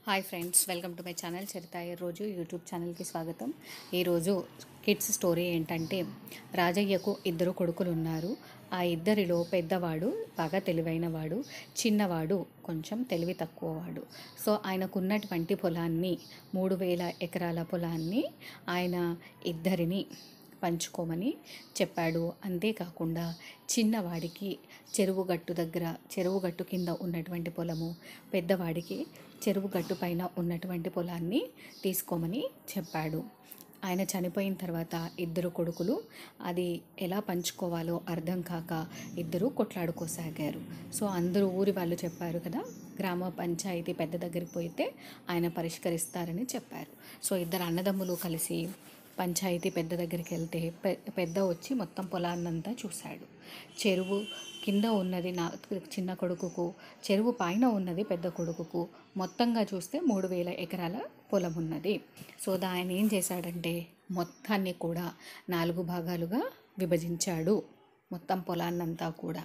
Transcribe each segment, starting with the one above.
hi friends welcome to my channel Charita ఈ రోజు YouTube ఛానల్కి స్వాగతం ఈరోజు కిడ్స్ స్టోరీ ఏంటంటే రాజయ్యకు ఇద్దరు కొడుకులు ఉన్నారు ఆ ఇద్దరిలో పెద్దవాడు బాగా తెలివైనవాడు చిన్నవాడు కొంచెం తెలివి తక్కువవాడు సో ఆయనకున్నటువంటి పొలాన్ని మూడు వేల ఎకరాల పొలాన్ని ఆయన ఇద్దరిని పంచుకోమని చెప్పాడు అంతేకాకుండా చిన్నవాడికి చెరువు గట్టు దగ్గర చెరువు గట్టు కింద ఉన్నటువంటి పొలము పెద్దవాడికి చెరువు గట్టు పైన ఉన్నటువంటి పొలాన్ని తీసుకోమని చెప్పాడు ఆయన చనిపోయిన తర్వాత ఇద్దరు కొడుకులు అది ఎలా పంచుకోవాలో అర్థం కాక ఇద్దరు కొట్లాడుకోసాగారు సో అందరూ ఊరి వాళ్ళు చెప్పారు కదా గ్రామ పంచాయతీ పెద్ద దగ్గరికి పోయితే ఆయన పరిష్కరిస్తారని చెప్పారు సో ఇద్దరు అన్నదమ్ములు కలిసి పంచాయతీ పెద్ద దగ్గరికి వెళ్తే పె పెద్ద వచ్చి మొత్తం పొలాన్నంతా చూశాడు చెరువు కింద ఉన్నది నా చిన్న కొడుకుకు చెరువు పైన ఉన్నది పెద్ద కొడుకుకు మొత్తంగా చూస్తే మూడు వేల ఎకరాల పొలం ఉన్నది సో ఆయన ఏం చేశాడంటే మొత్తాన్ని కూడా నాలుగు భాగాలుగా విభజించాడు మొత్తం పొలాన్నంతా కూడా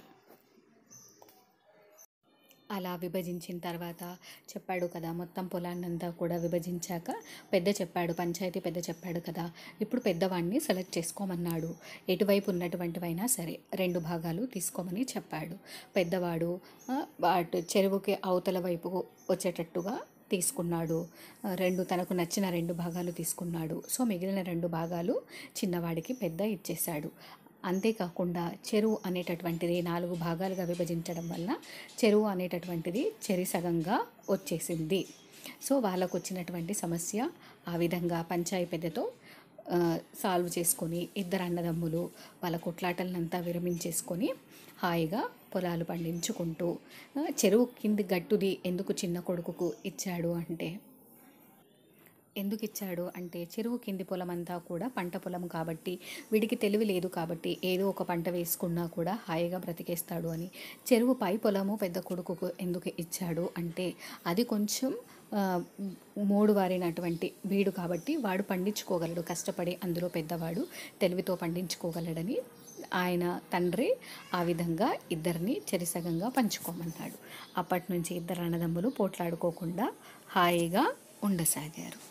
అలా విభజించిన తర్వాత చెప్పాడు కదా మొత్తం పొలాన్నంతా కూడా విభజించాక పెద్ద చెప్పాడు పంచాయతీ పెద్ద చెప్పాడు కదా ఇప్పుడు పెద్దవాడిని సెలెక్ట్ చేసుకోమన్నాడు ఎటువైపు ఉన్నటువంటివైనా సరే రెండు భాగాలు తీసుకోమని చెప్పాడు పెద్దవాడు ఆ, అటు చెరువుకి అవతల వైపు వచ్చేటట్టుగా తీసుకున్నాడు ఆ, రెండు తనకు నచ్చిన రెండు భాగాలు తీసుకున్నాడు సో మిగిలిన రెండు భాగాలు చిన్నవాడికి పెద్ద ఇచ్చేశాడు అంతేకాకుండా చెరువు అనేటటువంటిది నాలుగు భాగాలుగా విభజించడం వల్ల చెరువు అనేటటువంటిది చెరి సగంగా వచ్చేసింది సో వాళ్ళకు వచ్చినటువంటి సమస్య ఆ విధంగా పంచాయి పెద్దతో ఆ, సాల్వ్ చేసుకొని ఇద్దరు అన్నదమ్ములు వాళ్ళ కొట్లాటలనంతా విరమించేసుకొని హాయిగా పొలాలు పండించుకుంటూ ఆ, చెరువు కింది గట్టుది ఎందుకు చిన్న కొడుకుకు ఇచ్చాడు అంటే ఎందుకు ఇచ్చాడు అంటే చెరువు కింది పొలం అంతా కూడా పంట పొలం కాబట్టి వీడికి తెలివి లేదు కాబట్టి ఏదో ఒక పంట వేసుకున్నా కూడా హాయిగా బ్రతికేస్తాడు అని చెరువు పై పొలము పెద్ద కొడుకుకు ఎందుకు ఇచ్చాడు అంటే అది కొంచెం ఆ, మూడు వారినటువంటి వీడు కాబట్టి వాడు పండించుకోగలడు కష్టపడి అందులో పెద్దవాడు తెలివితో పండించుకోగలడని ఆయన తండ్రి ఆ విధంగా ఇద్దరిని చెరిసగంగా పంచుకోమన్నాడు అప్పటి నుంచి ఇద్దరు అన్నదమ్ములు పోట్లాడుకోకుండా హాయిగా ఉండసాగారు